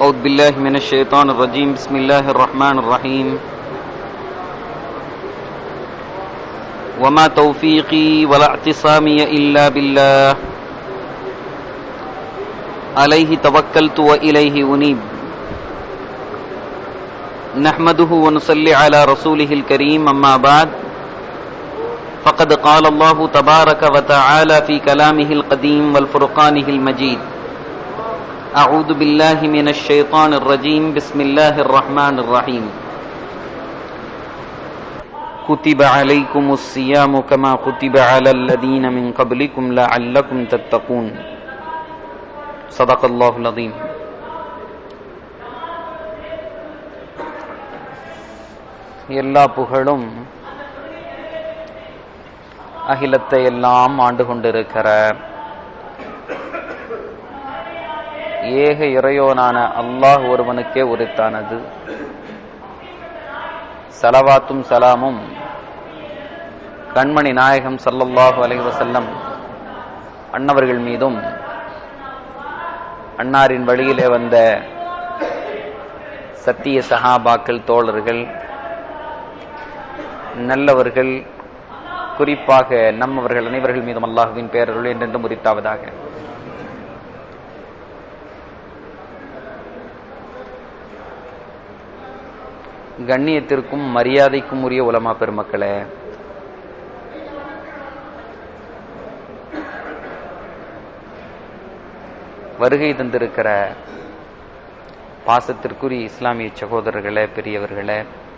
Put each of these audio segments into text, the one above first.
أعوذ بالله من الشيطان الرجيم بسم الله الرحمن الرحيم وما توفيقي ولا اعتصامي إلا بالله عليه توكلت وإليه أنيب نحمده ونصلي على رسوله الكريم أما بعد فقد قال الله تبارك وتعالى في كلامه القديم والفرقانه المجيد أعوذ بالله من الشيطان الرجيم بسم الله الرحمن الرحيم كتب عليكم الصيام كما كتب على الذين من قبلكم لعلكم تتقون صدق الله العظيم எல்லா புகழும் அகிலத்தை எல்லாம் ஆண்டு கொண்டிருக்கிற ஏக இறையோனான அல்லாஹ் ஒருவனுக்கே உரித்தானது சலவாத்தும் சலாமும் கண்மணி நாயகம் சல்லல்லாஹு அலைஹி வஸல்லம் அன்னவர்கள் மீதும் அன்னாரின் வழியிலே வந்த சத்திய சஹாபாக்கள் தோழர்கள் நல்லவர்கள் குறிப்பாக நம்மவர்கள் அனைவர்கள் மீதும் அல்லாஹுவின் பேரருள் என்றென்றும் உரித்தாவதாக கண்ணியத்திற்கும் மரியாதைக்கும் உரிய உலமா பெருமக்களே வருகை தந்திருக்கிற பாசத்திற்குரிய இஸ்லாமிய சகோதரர்களே பெரியவர்களே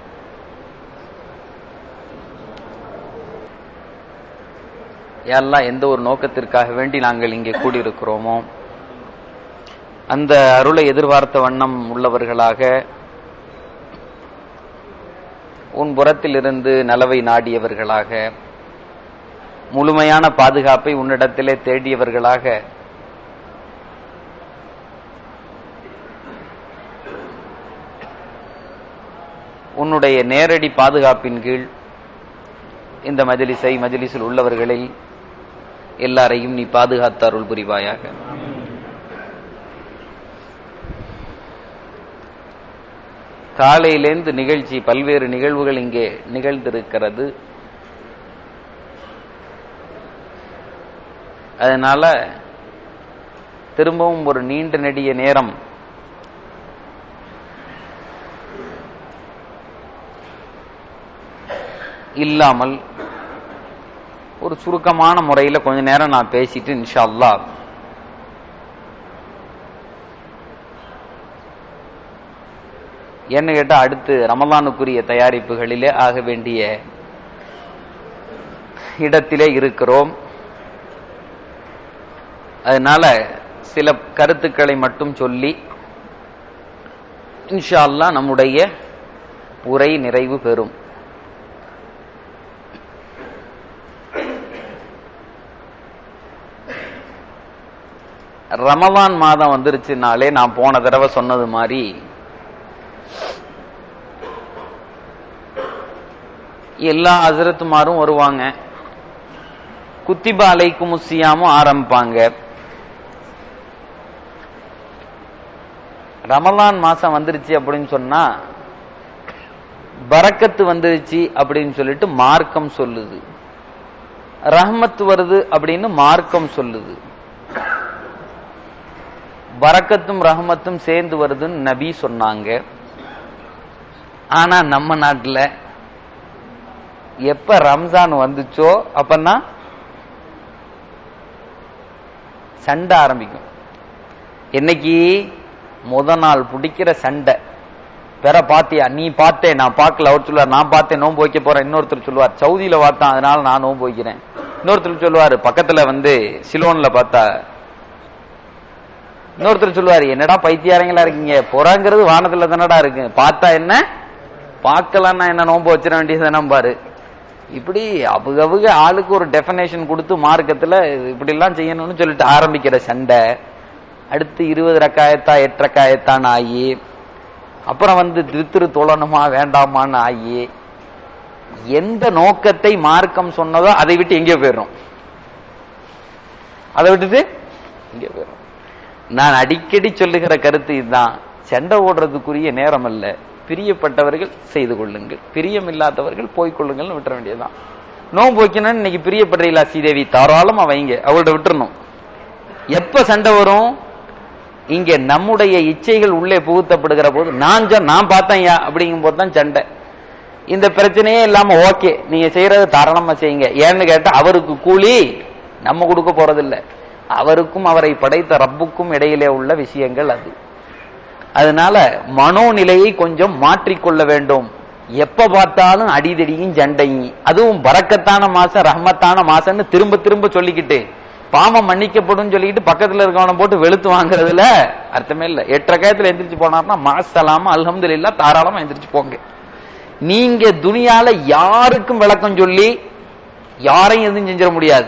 எல்லாம் எந்த ஒரு நோக்கத்திற்காக வேண்டி நாங்கள் இங்கே கூடியிருக்கிறோமோ அந்த அருளை எதிர்பார்த்த வண்ணம் உள்ளவர்களாக உன் புறத்திலிருந்து நலவை நாடியவர்களாக முழுமையான பாதுகாப்பை உன்னிடத்திலே தேடியவர்களாக உன்னுடைய நேரடி பாதுகாப்பின் கீழ் இந்த மஜலிஸை மஜலிஸில் உள்ளவர்களை எல்லாரையும் நீ பாதுகாத்த அருள் புரிவாயாக காலையிலேந்து நிகழ்ச்சி பல்வேறு நிகழ்வுகள் இங்கே நிகழ்ந்திருக்கிறது அதனால திரும்பவும் ஒரு நீண்ட நெடிய நேரம் இல்லாமல் ஒரு சுருக்கமான முறையில் கொஞ்ச நேரம் நான் பேசிட்டு இன்ஷா அல்லா என்ன கேட்டா அடுத்து ரமலானுக்குரிய தயாரிப்புகளிலே ஆக வேண்டிய இடத்திலே இருக்கிறோம் அதனால சில கருத்துக்களை மட்டும் சொல்லி இன்ஷா அல்லா நம்முடைய உரை நிறைவு பெறும் ரமலான் மாதம் வந்துருச்சுனாலே நான் போன தடவை சொன்னது மாதிரி எல்லா அசரத்துமாரும் வருவாங்க குத்திபா அலைக்கும் முசியாமும் ஆரம்பிப்பாங்க ரமலான் மாசம் வந்துருச்சு அப்படின்னு சொன்னா பறக்கத்து வந்துருச்சு அப்படின்னு சொல்லிட்டு மார்க்கம் சொல்லுது ரஹமத்து வருது அப்படின்னு மார்க்கம் சொல்லுது பறக்கத்தும் ரஹமத்தும் சேர்ந்து வருதுன்னு நபி சொன்னாங்க ஆனா நம்ம நாட்டுல எப்ப ரம்ஜான் வந்துச்சோ அப்பன்னா சண்டை ஆரம்பிக்கும் என்னைக்கு முத நாள் பிடிக்கிற சண்டை பெற பாத்தியா நீ பார்த்தேன் நான் பார்க்கல அவர் சொல்லுவார் நான் பார்த்தேன் நோன்பு வைக்க போறேன் இன்னொருத்தர் சொல்லுவார் சவுதியில பார்த்தான் அதனால நான் நோன்பு வைக்கிறேன் இன்னொருத்தர் சொல்லுவாரு பக்கத்துல வந்து சிலோன்ல பார்த்தா இன்னொருத்தர் சொல்லுவாரு என்னடா பைத்தியாரங்களா இருக்கீங்க புறாங்கிறது வானத்துல தானடா இருக்கு பார்த்தா என்ன பார்க்கலன்னா என்ன நோன்பு வச்சிட வேண்டியது பாரு இப்படி அவுக அவுக ஆளுக்கு ஒரு டெபனேஷன் கொடுத்து மார்க்கத்துல இப்படி எல்லாம் செய்யணும்னு சொல்லிட்டு ஆரம்பிக்கிற சண்டை அடுத்து இருபது ரக்காயத்தா எட்டு ரக்காயத்தான் ஆகி அப்புறம் வந்து திருத்திரு தொழணுமா வேண்டாமான்னு ஆகி எந்த நோக்கத்தை மார்க்கம் சொன்னதோ அதை விட்டு எங்கே போயிடும் அதை விட்டுட்டு இங்கே போயிடும் நான் அடிக்கடி சொல்லுகிற கருத்து இதுதான் சண்டை ஓடுறதுக்குரிய நேரம் அல்ல பிரியப்பட்டவர்கள் செய்து கொள்ளுங்கள் பிரியம் இல்லாதவர்கள் போய்க்கொள்ளுங்கள்னு விட்டுற வேண்டியதுதான் நோன்பு வைக்கணும்னு இன்னைக்கு பிரியப்படுறீங்களா ஸ்ரீதேவி தாராளமா வைங்க அவள்கிட்ட விட்டுறணும் எப்ப சண்டை வரும் இங்க நம்முடைய இச்சைகள் உள்ளே புகுத்தப்படுகிற போது நான் சொ- நான் பார்த்தேன் அப்படிங்கும் போது தான் சண்டை இந்த பிரச்சனையே இல்லாம ஓகே நீங்க செய்யறது தாராளமா செய்யுங்க ஏன்னு கேட்டா அவருக்கு கூலி நம்ம கொடுக்க போறதில்ல அவருக்கும் அவரை படைத்த ரப்புக்கும் இடையிலே உள்ள விஷயங்கள் அது அதனால மனோநிலையை கொஞ்சம் மாற்றிக்கொள்ள வேண்டும் எப்ப பார்த்தாலும் அடிதடியும் சண்டையும் அதுவும் பறக்கத்தான மாசம் ரஹ்மத்தான மாசம்னு திரும்ப திரும்ப சொல்லிக்கிட்டு பாவம் மன்னிக்கப்படும் சொல்லிக்கிட்டு பக்கத்துல இருக்கவனை போட்டு வெளுத்து வாங்குறதுல அர்த்தமே இல்ல எட்டரை கயத்துல எந்திரிச்சு போனார்னா மாசலாம அல்ஹம்துலில்லா தாராளமா எந்திரிச்சு போங்க நீங்க துனியால யாருக்கும் விளக்கம் சொல்லி யாரையும் எதுவும் செஞ்சிட முடியாது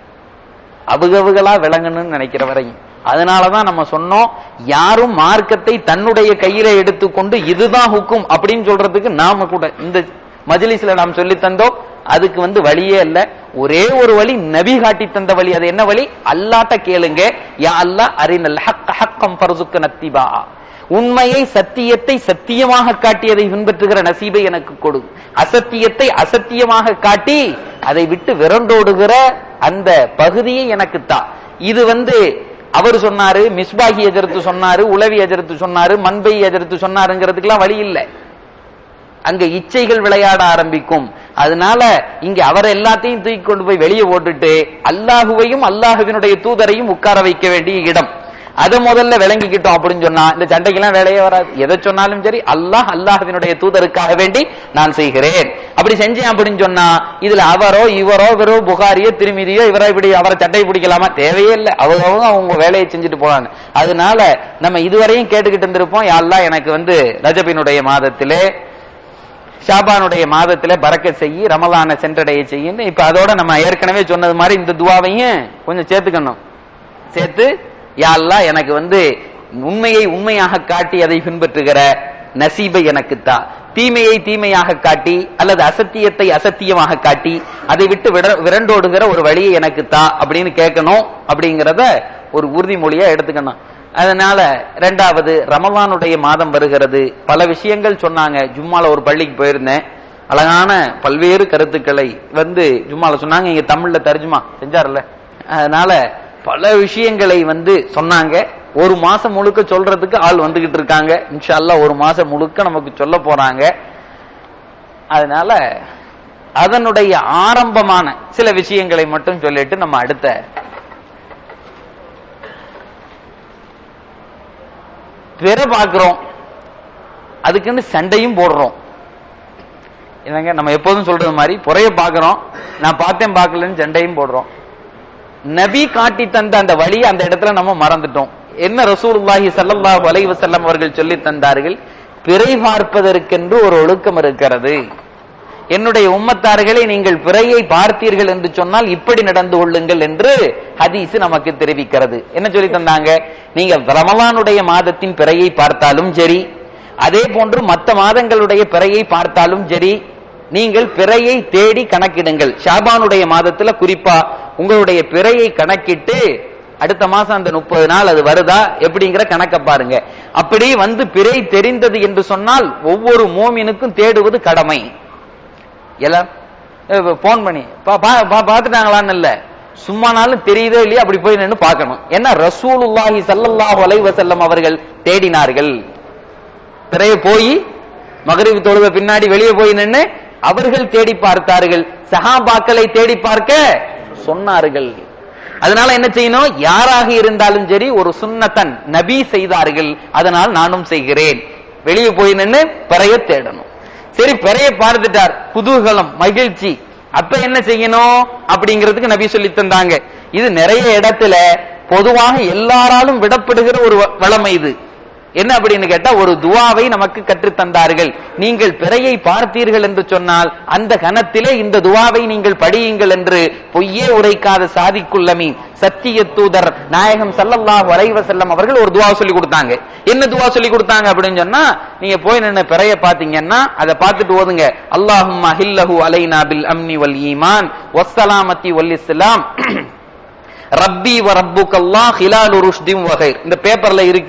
அவுகவுகளா விளங்கணும்னு நினைக்கிற வரையும் அதனாலதான் நம்ம சொன்னோம் யாரும் மார்க்கத்தை தன்னுடைய கையில எடுத்துக்கொண்டு இதுதான் ஹுக்கும் அப்படின்னு சொல்றதுக்கு நாம கூட இந்த மஜ்லிஸ்ல நாம் சொல்லி தந்தோம் அதுக்கு வந்து வழியே இல்ல ஒரே ஒரு வழி நபி காட்டி தந்த வழி அது என்ன வழி அல்லாட்ட கேளுங்க யா அல்லாஹ் அரினல் ஹக்க ஹக்கம் பர்சுக்கு நத்திபா உண்மையை சத்தியத்தை சத்தியமாக காட்டியதை பின்பற்றுகிற நசீபை எனக்கு கொடு அசத்தியத்தை அசத்தியமாக காட்டி அதை விட்டு விரண்டோடுகிற அந்த பகுதியை எனக்கு தா இது வந்து அவர் சொன்னாரு மிஸ்பாகி எஜரத்து சொன்னாரு உளவி எஜரத்து சொன்னாரு மண்பை எஜரத்து சொன்னாருங்கிறதுக்கெல்லாம் வழி இல்லை அங்க இச்சைகள் விளையாட ஆரம்பிக்கும் அதனால இங்க அவர் எல்லாத்தையும் தூக்கி கொண்டு போய் வெளியே போட்டுட்டு அல்லாஹுவையும் அல்லாஹுவினுடைய தூதரையும் உட்கார வைக்க வேண்டிய இடம் அதை முதல்ல விளங்கிக்கிட்டோம் அப்படின்னு சொன்னா இந்த சண்டைக்கெல்லாம் வேலையே வராது எதை சொன்னாலும் சரி அல்லாஹ் அல்லாஹுவினுடைய தூதருக்காக வேண்டி நான் செய்கிறேன் அப்படி செஞ்சேன் அப்படின்னு சொன்னா இதுல அவரோ இவரோ இவரோ புகாரியோ திருமிதியோ இவரோ இப்படி அவரை சட்டை பிடிக்கலாமா தேவையே இல்லை அவங்க அவங்க அவங்க வேலையை செஞ்சுட்டு போறாங்க அதனால நம்ம இதுவரையும் கேட்டுக்கிட்டு இருந்திருப்போம் யாரெல்லாம் எனக்கு வந்து ரஜபினுடைய மாதத்திலே ஷாபானுடைய மாதத்துல பறக்க செய்யி ரமலான சென்றடைய செய்யுன்னு இப்ப அதோட நம்ம ஏற்கனவே சொன்னது மாதிரி இந்த துவாவையும் கொஞ்சம் சேர்த்துக்கணும் சேர்த்து யா அல்லாஹ் எனக்கு வந்து உண்மையை உண்மையாக காட்டி அதை பின்பற்றுகிற நசீபை எனக்கு தா தீமையை தீமையாக காட்டி அல்லது அசத்தியத்தை அசத்தியமாக காட்டி அதை விட்டு விட- விரண்டோடுகிற ஒரு வழியை எனக்கு தா அப்படின்னு கேட்கணும் அப்படிங்கறத ஒரு உறுதிமொழியா எடுத்துக்கணும் அதனால ரெண்டாவது ரமலானுடைய மாதம் வருகிறது பல விஷயங்கள் சொன்னாங்க ஜும்மால ஒரு பள்ளிக்கு போயிருந்தேன் அழகான பல்வேறு கருத்துக்களை வந்து ஜும்மால சொன்னாங்க இங்க தமிழ்ல தர்ஜுமா செஞ்சார்ல அதனால பல விஷயங்களை வந்து சொன்னாங்க ஒரு மாசம் முழுக்க சொல்றதுக்கு ஆள் வந்துகிட்டு இருக்காங்க இன்ஷா அல்லாஹ் ஒரு மாசம் முழுக்க நமக்கு சொல்ல போறாங்க அதனால அதனுடைய ஆரம்பமான சில விஷயங்களை மட்டும் சொல்லிட்டு நம்ம அடுத்த பிற பார்க்கிறோம் அதுக்குன்னு சண்டையும் போடுறோம் என்னங்க நம்ம எப்போதும் சொல்றது மாதிரி புறைய பார்க்கிறோம் நான் பார்த்தேன் பார்க்கலன்னு சண்டையும் போடுறோம் நபி காட்டி தந்த அந்த வழியை அந்த இடத்துல நம்ம மறந்துட்டோம் என்ன ரசூலுல்லாஹி ஸல்லல்லாஹு அலைஹி வஸல்லம் அவர்கள் சொல்லி தந்தார்கள் பிறை பார்ப்பதற்கென்று ஒரு ஒழுக்கம் இருக்கிறது என்னுடைய உம்மத்தார்களை நீங்கள் பிறையை பார்த்தீர்கள் என்று சொன்னால் இப்படி நடந்து கொள்ளுங்கள் என்று ஹதீஸ் நமக்கு தெரிவிக்கிறது என்ன சொல்லி தந்தாங்க நீங்க ரமலானுடைய மாதத்தின் பிறையை பார்த்தாலும் சரி அதே போன்று மற்ற மாதங்களுடைய பிறையை பார்த்தாலும் சரி நீங்கள் பிறையை தேடி கணக்கிடுங்கள் ஷாபானுடைய மாதத்துல குறிப்பா உங்களுடைய பிறையை கணக்கிட்டு அடுத்த மாசம் அந்த முப்பது நாள் அது வருதா எப்படிங்கிற கணக்க பாருங்க அப்படி வந்து பிறை தெரிந்தது என்று சொன்னால் ஒவ்வொரு மோமினுக்கும் தேடுவது கடமை எல்லாம் போன் பண்ணி பா- பா- பா- பார்த்துட்டாங்களான்னு இல்ல சும்மானாலும் தெரியுதோ இல்லையா அப்படி போய் நின்னு பார்க்கணும் ஏன்னா ரசூலுல்லாஹி ஸல்லல்லாஹு அலைஹி வஸல்லம் அவர்கள் தேடினார்கள் பிறைய போய் மகரிப் தொழுத பின்னாடி வெளியே போய் நின்னு அவர்கள் தேடி பார்த்தார்கள் சஹாபாக்களை தேடி பார்க்க சொன்னார்கள் அதனால என்ன செய்யணும் யாராக இருந்தாலும் சரி ஒரு சுன்னத்தன் நபி செய்தார்கள் அதனால் நானும் செய்கிறேன் வெளியே போய் நின்னு பிறைய தேடணும் சரி பிறைய பார்த்துட்டார் குதூகலம் மகிழ்ச்சி அப்ப என்ன செய்யணும் அப்படிங்கிறதுக்கு நபி சொல்லி தந்தாங்க இது நிறைய இடத்துல பொதுவாக எல்லாராலும் விடப்படுகிற ஒரு வ- வளமை இது என்ன அப்படின்னு கேட்டா ஒரு துவாவை நமக்கு கற்றுத் தந்தார்கள் நீங்கள் பிறையை பார்த்தீர்கள் என்று சொன்னால் அந்த கணத்திலே இந்த துவாவை நீங்கள் படியுங்கள் என்று பொய்யே உரைக்காத சாதிக்குள்ளமி சத்திய தூதர் நாயகம் ஸல்லல்லாஹு அலைஹி வஸல்லம் அவர்கள் ஒரு துவா சொல்லி கொடுத்தாங்க என்ன துவா சொல்லி கொடுத்தாங்க அப்படின்னு சொன்னா நீங்க போய் நின்னு பிறைய பாத்தீங்கன்னா அதை பார்த்துட்டு ஓதுங்க அல்லாஹும்ம ஹில்லஹு அலைனா பில் அம்னி வல் ஈமான் வஸ்ஸலாமத்தி வல் இஸ்லாம் ரப்பி வ ரப்புக்கல்லாஹ் ஹிலாலு ருஷ்திம் வகைர் இந்த பேப்பர்ல இருக்கு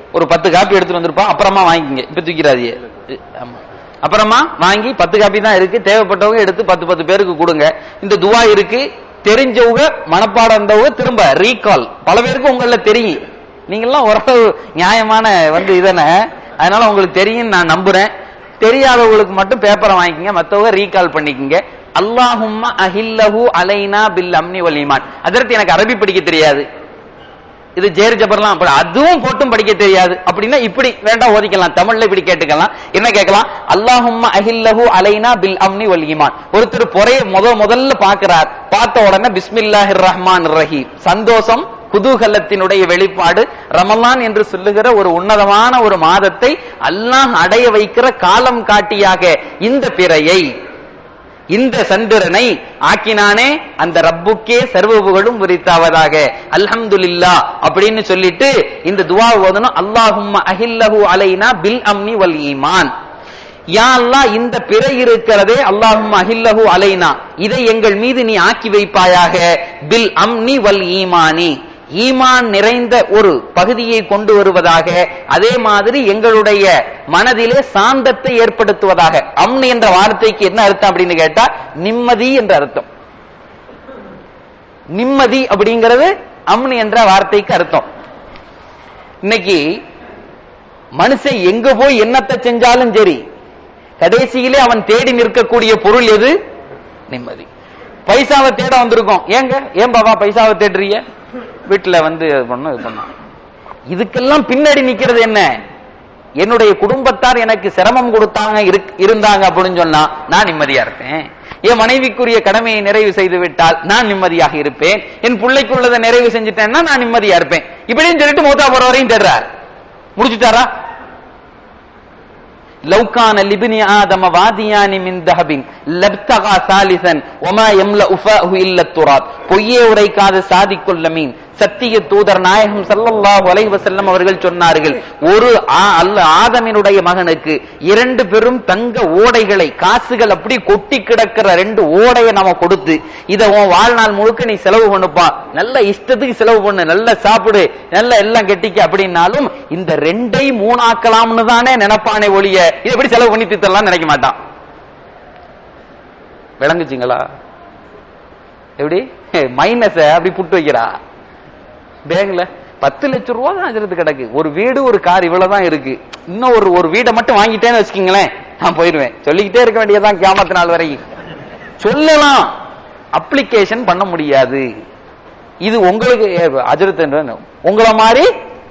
ஒரு பத்து காப்பி எடுத்துட்டு வந்திருப்பான் அப்புறமா வாங்கிக்கங்க இப்ப தூக்கிறாதியே ஆமா அப்புறமா வாங்கி பத்து காப்பி தான் இருக்கு தேவைப்பட்டவங்க எடுத்து பத்து பத்து பேருக்கு கொடுங்க இந்த துவா இருக்கு தெரிஞ்சவங்க மனப்பாடம் இருந்தவங்க திரும்ப ரீகால் பல பேருக்கு உங்கள தெரியும் நீங்கெல்லாம் ஓரளவு நியாயமான வந்து இதன அதனால உங்களுக்கு தெரியும் நான் நம்புறேன் தெரியாதவங்களுக்கு மட்டும் பேப்பரை வாங்கிக்கங்க மத்தவங்க ரீகால் பண்ணிக்கங்க அல்லாஹும்ம அஹில்லஹு அலைனா பில் அம்னி வல் ஈமான் அதற்கு எனக்கு அரபி படிக்க தெரியாது இது ஜேர் ஜபர்லாம் அப்படி அதுவும் போட்டும் படிக்க தெரியாது அப்படின்னா இப்படி வேண்டாம் ஓதிக்கலாம் தமிழ்ல இப்படி கேட்டுக்கலாம் என்ன கேட்கலாம் அல்லாஹும்ம அஹில்லஹு அலைனா பில் அம்னி வல் ஈமான் ஒருத்தர் பொறைய முத முதல்ல பாக்குறார் பார்த்த உடனே பிஸ்மில்லாஹிர் ரஹ்மான் ரஹீம் சந்தோஷம் குதூகலத்தினுடைய வெளிப்பாடு ரமலான் என்று சொல்லுகிற ஒரு உன்னதமான ஒரு மாதத்தை அல்லாஹ் அடைய வைக்கிற காலம் காட்டியாக இந்த பிறையை இந்த சந்திரனை ஆக்கினானே அந்த ரப்புக்கே சர்வ புகழும் உரித்தாவதாக அல்ஹம்துலில்லா அப்படின்னு சொல்லிட்டு இந்த துவா ஓதணும் அல்லாஹும்ம அஹில்லஹு அலைனா பில் அம்னி வல் ஈமான் யா அல்லாஹ் இந்த பிறை இருக்கிறதே அல்லாஹும் அஹில்லஹு அலைனா இதை எங்கள் மீது நீ ஆக்கி வைப்பாயாக பில் அம்னி வல் ஈமானி ஈமான் நிறைந்த ஒரு பகுதியை கொண்டு வருவதாக அதே மாதிரி எங்களுடைய மனதிலே சாந்தத்தை ஏற்படுத்துவதாக அம்னி என்ற வார்த்தைக்கு என்ன அர்த்தம் அப்படின்னு கேட்டா நிம்மதி என்ற அர்த்தம் நிம்மதி அப்படிங்கிறது அம்னி என்ற வார்த்தைக்கு அர்த்தம் இன்னைக்கு மனுஷன் எங்க போய் என்னத்தை செஞ்சாலும் சரி கடைசியிலே அவன் தேடி நிற்கக்கூடிய பொருள் எது நிம்மதி பைசாவை தேட வந்திருக்கோம் ஏங்க ஏன் பாபா பைசாவை தேடுறீங்க வீட்டுல வந்து இது பண்ணோம் இது பண்ணோம் இதுக்கெல்லாம் பின்னாடி நிக்கிறது என்ன என்னுடைய குடும்பத்தார் எனக்கு சிரமம் கொடுத்தாங்க இருக்- இருந்தாங்க அப்படின்னு சொன்னா நான் நிம்மதியா இருப்பேன் என் மனைவிக்குரிய கடமையை நிறைவு செய்து விட்டால் நான் நிம்மதியாக இருப்பேன் என் பிள்ளைக்குள்ளதை நிறைவு செஞ்சுட்டேன்னா நான் நிம்மதியா இருப்பேன் இப்படின்னு சொல்லிட்டு மூத்தா போற வரையும் தேடுறார் முடிச்சுட்டாரா لو كان لابن آدم واديان من ذهب لابتغى ثالثا وما يملأ فاه إلا التراب பொய்யே உரைக்காத சாதிக்குள்ள மீன் சத்திய தூதர் நாயகம் ஸல்லல்லாஹு அலைஹி வஸல்லம் அவர்கள் சொன்னார்கள் ஒரு ஆ- அல்ல ஆதமினுடைய மகனுக்கு இரண்டு பெரும் தங்க ஓடைகளை காசுகள் அப்படி கொட்டி கிடக்கிற ரெண்டு ஓடையை நம்ம கொடுத்து இத உன் வாழ்நாள் முழுக்க நீ செலவு பண்ணுப்பா நல்ல இஷ்டத்துக்கு செலவு பண்ணு நல்ல சாப்பிடு நல்ல எல்லாம் கெட்டிக்க அப்படின்னாலும் இந்த ரெண்டை மூணாக்கலாம்னு தானே நினைப்பானே ஒழிய இது எப்படி செலவு பண்ணி தித்தலாம் நினைக்க மாட்டான் விளங்குச்சுங்களா எப்படி மைனஸ அப்படி புட்டு வைக்கிறா பேங்க்ல பத்து லட்சம் ரூபா தான் அஜரத்து கிடக்கு ஒரு வீடு ஒரு கார் இவ்வளவுதான் இருக்கு இன்னும் ஒரு ஒரு வீடை மட்டும் வாங்கிட்டேன்னு வச்சுக்கீங்களேன் நான் போயிருவேன் சொல்லிக்கிட்டே இருக்க வேண்டியதுதான் கியாமத்து நாள் வரைக்கும் சொல்லலாம் அப்ளிகேஷன் பண்ண முடியாது இது உங்களுக்கு அஜரத்து உங்களை மாதிரி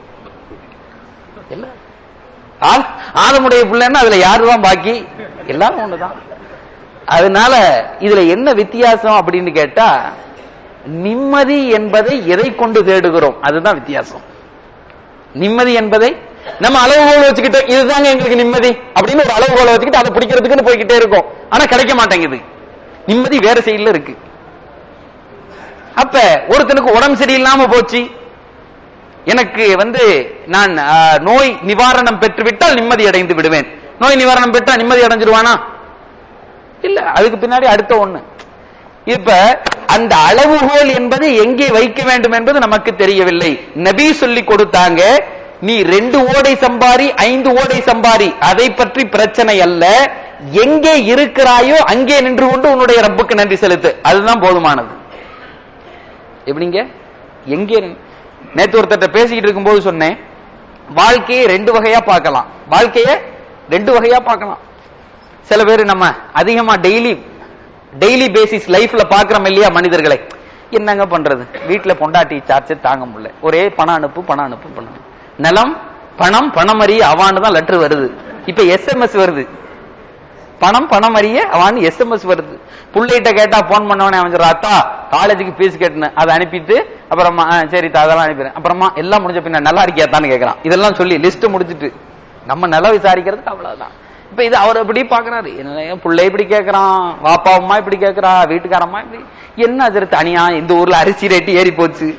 இல்ல ஆ- ஆதமுடைய பிள்ளைன்னா அதுல யாருதான் பாக்கி எல்லாரும் ஒண்ணுதான் அதனால இதுல என்ன வித்தியாசம் அப்படின்னு கேட்டா நிம்மதி என்பதை எதை கொண்டு தேடுகிறோம் அதுதான் வித்தியாசம் நிம்மதி என்பதை நம்ம அளவுகோல் வச்சுக்கிட்டோம் இதுதாங்க எங்களுக்கு நிம்மதி அப்படின்னு ஒரு அளவுகோலை வச்சுக்கிட்டு அதை பிடிக்கிறதுக்குன்னு போய்கிட்டே இருக்கோம் ஆனா கிடைக்க மாட்டேங்குது நிம்மதி வேற சைடுல இருக்கு அப்ப ஒருத்தனுக்கு உடம்பு சரியில்லாம போச்சு எனக்கு வந்து நான் ஆ, நோய் நிவாரணம் பெற்றுவிட்டால் நிம்மதி அடைந்து விடுவேன் நோய் நிவாரணம் பெற்றா நிம்மதி அடைஞ்சிருவானா இல்ல அதுக்கு பின்னாடி அடுத்த ஒண்ணு இப்ப அந்த அளவுகோல் என்பது எங்கே வைக்க வேண்டும் என்பது நமக்கு தெரியவில்லை நபி சொல்லி கொடுத்தாங்க நீ ரெண்டு ஓடை சம்பாரி ஐந்து ஓடை சம்பாரி அதை பற்றி பிரச்சனை அல்ல எங்கே இருக்கிறாயோ அங்கே நின்று கொண்டு உன்னுடைய ரப்புக்கு நன்றி செலுத்து அதுதான் போதுமானது எப்படிங்க எங்கே நின்- நேத்து ஒருத்தர்ட்ட பேசிக்கிட்டு இருக்கும்போது சொன்னேன் வாழ்க்கையை ரெண்டு வகையா பார்க்கலாம் வாழ்க்கையை ரெண்டு வகையா பார்க்கலாம் சில பேர் நம்ம அதிகமா டெய்லி டெய்லி பேசிஸ் லைஃப்ல பாக்குறோம் இல்லையா மனிதர்களை என்னங்க பண்றது வீட்டுல பொண்டாட்டி சார்ஜ் தாங்க முடியல ஒரே பணம் அனுப்பு பணம் அனுப்பு பணம் அனுப்பு. நிலம் பணம் பணம் அறிய அவான்னு தான் லெட்டர் வருது இப்ப எஸ்எம்எஸ் வருது பணம் பணம் அறிய அவான்னு எஸ்எம்எஸ் வருது புள்ளைகிட்ட கேட்டா போன் பண்ணவனே அவன் சொல்றான், அத்தா காலேஜுக்கு ஃபீஸ் கட்டினேன் அதை அனுப்பிட்டு அப்புறமா "ஆ, சரி தா, அதெல்லாம் அனுப்பிடுறேன் அப்புறமா எல்லாம் முடிஞ்ச பின்ன நல்லா இருக்கியாத்தான்னு கேட்கறான் இதெல்லாம் சொல்லி லிஸ்ட் முடிச்சிட்டு நம்ம நல்லா விசாரிக்கிறதுக்கு அவ்வளவுதான் இப்ப இது அவர் எப்படி பாக்குறாரு என்ன புள்ளை இப்படி கேக்குறான் வாப்பா அம்மா இப்படி கேக்குறா வீட்டுக்காரம்மா இப்படி என்ன அதிர்த்து அணியா இந்த ஊர்ல அரிசி ரேட்டு ஏறி போச்சு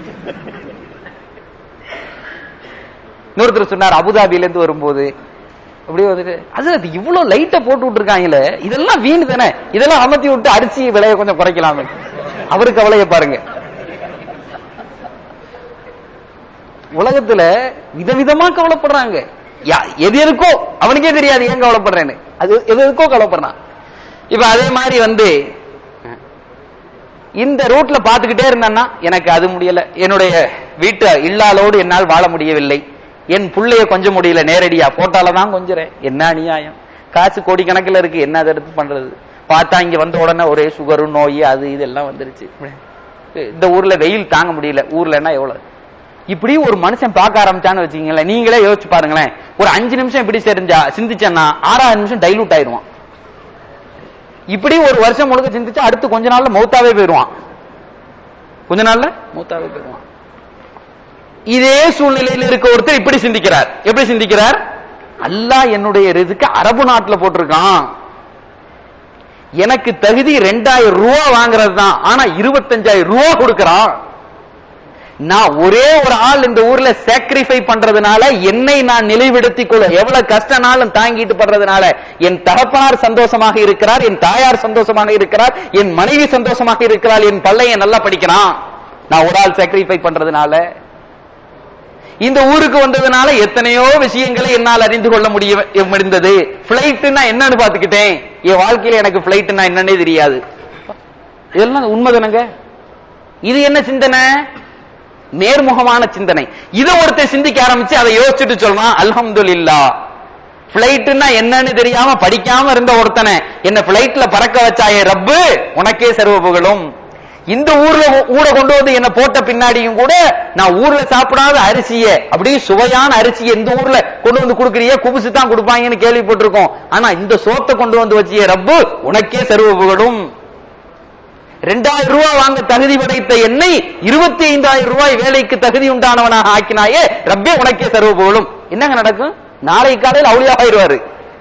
இன்னொருத்தர் சொன்னார் அபுதாபில இருந்து வரும்போது அப்படியே வந்துட்டு அது இவ்வளவு லைட்ட போட்டு விட்டுருக்காங்களே இதெல்லாம் வீணு தானே இதெல்லாம் அமர்த்தி விட்டு அரிசி விலையை கொஞ்சம் குறைக்கலாமே அவருக்கு கவலையை பாருங்க உலகத்துல விதவிதமா கவலைப்படுறாங்க யா- எது எதுக்கோ அவனுக்கே தெரியாது ஏன் கவலைப்படுறேன்னு அது எது எதுக்கோ கவலைப்படுறான் இப்ப அதே மாதிரி வந்து இந்த ரூட்ல பாத்துக்கிட்டே இருந்தான்னா எனக்கு அது முடியல என்னுடைய வீட்டு இல்லாலோடு என்னால் வாழ முடியவில்லை என் புள்ளைய கொஞ்சம் முடியல நேரடியா போட்டால தான் கொஞ்சறேன் என்ன அநியாயம் காசு கோடிக்கணக்கில் இருக்கு என்ன அதை எடுத்து பண்றது பார்த்தா இங்க வந்த உடனே ஒரே சுகரு நோய் அது இது எல்லாம் வந்துருச்சு இந்த ஊர்ல வெயில் தாங்க முடியல ஊர்லன்னா எவ்வளவு இப்படி ஒரு மனுஷன் பார்க்க ஆரம்பிச்சான்னு வச்சுக்கீங்களேன் நீங்களே யோசிச்சு பாருங்களேன் ஒரு அஞ்சு நிமிஷம் இப்படி தெரிஞ்சா சிந்திச்சேன்னா ஆறாவது நிமிஷம் டைலூட் ஆயிருவான் இப்படி ஒரு வருஷம் முழுக்க சிந்திச்சா அடுத்து கொஞ்ச நாள்ல மௌத்தாவே போயிருவான் கொஞ்ச நாள்ல மௌத்தாவே போயிருவான் இதே சூழ்நிலையில் இருக்க ஒருத்தர் இப்படி சிந்திக்கிறார் எப்படி சிந்திக்கிறார் அல்லாஹ் என்னுடைய ரிதுக்கு அரபு நாட்டுல போட்டிருக்கான் எனக்கு தகுதி ரெண்டாயிரம் ரூபா வாங்குறது தான் ஆனா இருபத்தஞ்சாயிரம் ரூபா கொடுக்கறான் நான் ஒரே ஒரு ஆள் இந்த ஊர்ல சாக்ரிஃபை பண்றதுனால என்னை நான் நிலைவிடுத்திக் கொள்ள எவ்வளவு கஷ்டனாலும் தாங்கிட்டு பண்றதுனால என் தகப்பனார் சந்தோஷமாக இருக்கிறார் என் தாயார் சந்தோஷமாக இருக்கிறார் என் மனைவி சந்தோஷமாக இருக்கிறாள் என் பள்ளைய நல்லா படிக்கிறான் நான் ஒரு ஆள் சாக்ரிஃபை பண்றதுனால இந்த ஊருக்கு வந்ததுனால எத்தனையோ விஷயங்களை என்னால் அறிந்து கொள்ள முடிய முடிந்தது பிளைட்னா என்னன்னு பாத்துக்கிட்டேன் என் வாழ்க்கையில எனக்கு பிளைட்னா என்னன்னே தெரியாது இதெல்லாம் உண்மைதானங்க இது என்ன சிந்தனை நேர்முகமான சிந்தனை இதை ஒருத்தர் சிந்திக்க ஆரம்பிச்சு அதை யோசிச்சுட்டு சொல்றான் அல்ஹம்துலில்லா பிளைட்னா என்னன்னு தெரியாம படிக்காம இருந்த ஒருத்தனை என்ன பிளைட்ல பறக்க வச்சாயே ரப்பு உனக்கே சர்வ புகழும் இந்த ஊர்ல ஊட கொண்டு வந்து என்ன போட்ட பின்னாடியும் கூட நான் ஊர்ல சாப்பிடாத அரிசிய அப்படியே சுவையான அரிசி எந்த ஊர்ல கொண்டு வந்து கொடுக்கறிய குபுசு தான் கொடுப்பாங்கன்னு கேள்விப்பட்டிருக்கோம் ஆனா இந்த சோத்தை கொண்டு வந்து வச்சிய ரப்பு உனக்கே சர்வ புகழும் ரெண்டாயிரம் ரூபாய் வாங்க தகுதி படைத்த என்னை இருபத்தி ஐந்தாயிரம் ரூபாய் வேலைக்கு தகுதி உண்டானவனாக ஆக்கினாயே ரப்பே உனக்கே சர்வ புகழும் என்னங்க நடக்கும் நாளை காலையில் அவுளியாயிருவாரு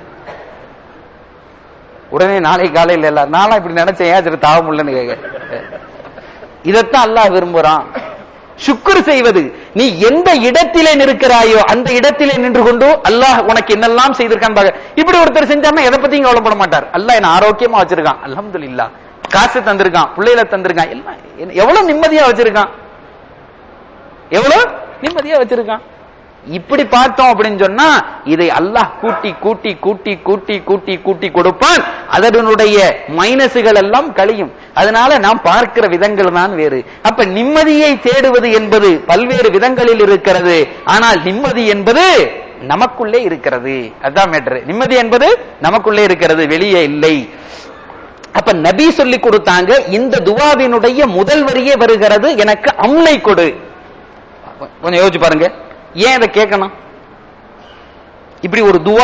உடனே நாளை காலையில் எல்லாம் நாளா இப்படி நினைச்சேன் ஏன் சரி தாவ முடியலன்னு கேட்க இதைத்தான் அல்லாஹ் விரும்புறான் சுக்குர் செய்வது நீ எந்த இடத்திலே நிற்கிறாயோ அந்த இடத்திலே நின்று கொண்டு அல்லாஹ் உனக்கு என்னெல்லாம் செய்திருக்கான் பாக்க இப்படி ஒருத்தர் செஞ்சாருன்னா எதை பத்தியும் கவலைப்பட மாட்டார் அல்லாஹ் என்ன ஆரோக்கியமா வச்சிருக்கான் அல்ஹம்துலில்லாஹ் காசு தந்திருக்கான் பிள்ளைகளை தந்திருக்கான் எல்லாம் எவ்வளவு நிம்மதியா வச்சிருக்கான் எவ்வளவு நிம்மதியா வச்சிருக்கான் இப்படி பார்த்தோம் அப்படின்னு சொன்னா இதை அல்லாஹ் கூட்டி கூட்டி கூட்டி கூட்டி கூட்டி கூட்டி கொடுப்பான் அதனுடைய மைனஸுகள் எல்லாம் கழியும் அதனால நாம் பார்க்கிற விதங்கள் தான் வேறு அப்ப நிம்மதியை தேடுவது என்பது பல்வேறு விதங்களில் இருக்கிறது ஆனால் நிம்மதி என்பது நமக்குள்ளே இருக்கிறது அதான் மேட்ரு நிம்மதி என்பது நமக்குள்ளே இருக்கிறது வெளியே இல்லை அப்ப நபி சொல்லி கொடுத்தாங்க இந்த துவாவினுடைய முதல் வரியே வருகிறது எனக்கு அம்னை கொடு கொஞ்சம் யோசிச்சு பாருங்க ஏன் இதை கேட்கணும் இப்படி ஒரு துவா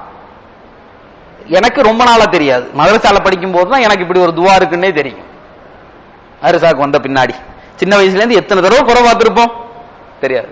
எனக்கு ரொம்ப நாளா தெரியாது மதரசால படிக்கும் போது தான் எனக்கு இப்படி ஒரு துவா இருக்குன்னே தெரியும் மதரசாக்கு வந்த பின்னாடி சின்ன வயசுல இருந்து எத்தனை தடவை குறை பார்த்திருப்போம் தெரியாது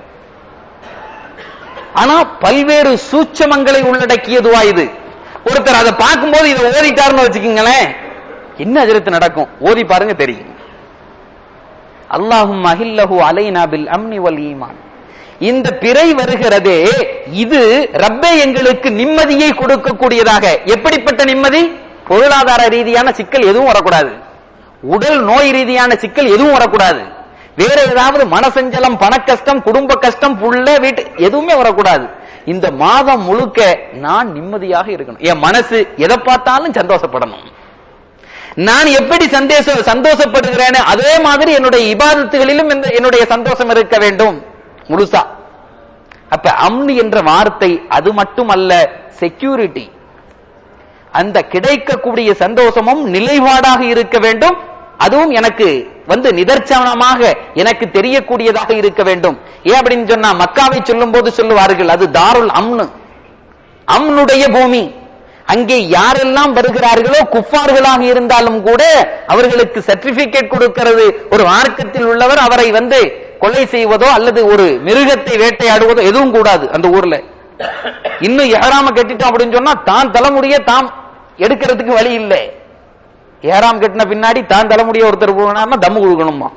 ஆனா பல்வேறு சூட்சமங்களை உள்ளடக்கிய துவா இது ஒருத்தர் அதை பார்க்கும்போது இதை ஓதிட்டாருன்னு வச்சுக்கோங்களேன் என்ன அதிரத்து நடக்கும் ஓதி பாருங்க தெரியும் அல்லாஹும் அஹில்லஹு அலைனா பில் அம்னி வல் ஈமான் இந்த பிறை வருகிறதே இது ரப்பே எங்களுக்கு நிம்மதியை கொடுக்கக்கூடியதாக எப்படிப்பட்ட நிம்மதி பொருளாதார ரீதியான சிக்கல் எதுவும் வரக்கூடாது உடல் நோய் ரீதியான சிக்கல் எதுவும் வரக்கூடாது வேற ஏதாவது மனசஞ்சலம் பண கஷ்டம் குடும்ப கஷ்டம் புள்ள வீட்டு எதுவுமே வரக்கூடாது இந்த மாதம் முழுக்க நான் நிம்மதியாக இருக்கணும் என் மனசு எதை பார்த்தாலும் சந்தோஷப்படணும் நான் எப்படி சந்தேச சந்தோஷப்படுகிறேன் அதே மாதிரி என்னுடைய இபாதத்துகளிலும் இந்த- என்னுடைய சந்தோஷம் இருக்க வேண்டும் முழுசா அப்ப அம்னு என்ற வார்த்தை அது மட்டுமல்ல செக்யூரிட்டி அந்த கிடைக்கக்கூடிய சந்தோஷமும் நிலைப்பாடாக இருக்க வேண்டும் அதுவும் எனக்கு வந்து நிதர்சனமாக எனக்கு தெரியக்கூடியதாக இருக்க வேண்டும் ஏன் அப்படின்னு சொன்னா மக்காவை சொல்லும் போது சொல்லுவார்கள் அது தாருல் அம்னு அம்னுடைய பூமி அங்கே யாரெல்லாம் வருகிறார்களோ குஃபார்களாக இருந்தாலும் கூட அவர்களுக்கு சர்டிபிகேட் கொடுக்கிறது ஒரு மார்க்கத்தில் உள்ளவர் அவரை வந்து கொலை செய்வதோ அல்லது ஒரு மிருகத்தை வேட்டையாடுவதோ எதுவும் கூடாது அந்த ஊர்ல இன்னும் ஏறாம கட்டிட்டோம் அப்படின்னு சொன்னா தான் தலைமுடிய தாம் எடுக்கிறதுக்கு வழி இல்லை ஏறாம் கட்டின பின்னாடி தான் தலைமுடிய ஒருத்தர் போனார்னா தம்மு கொடுக்கணுமா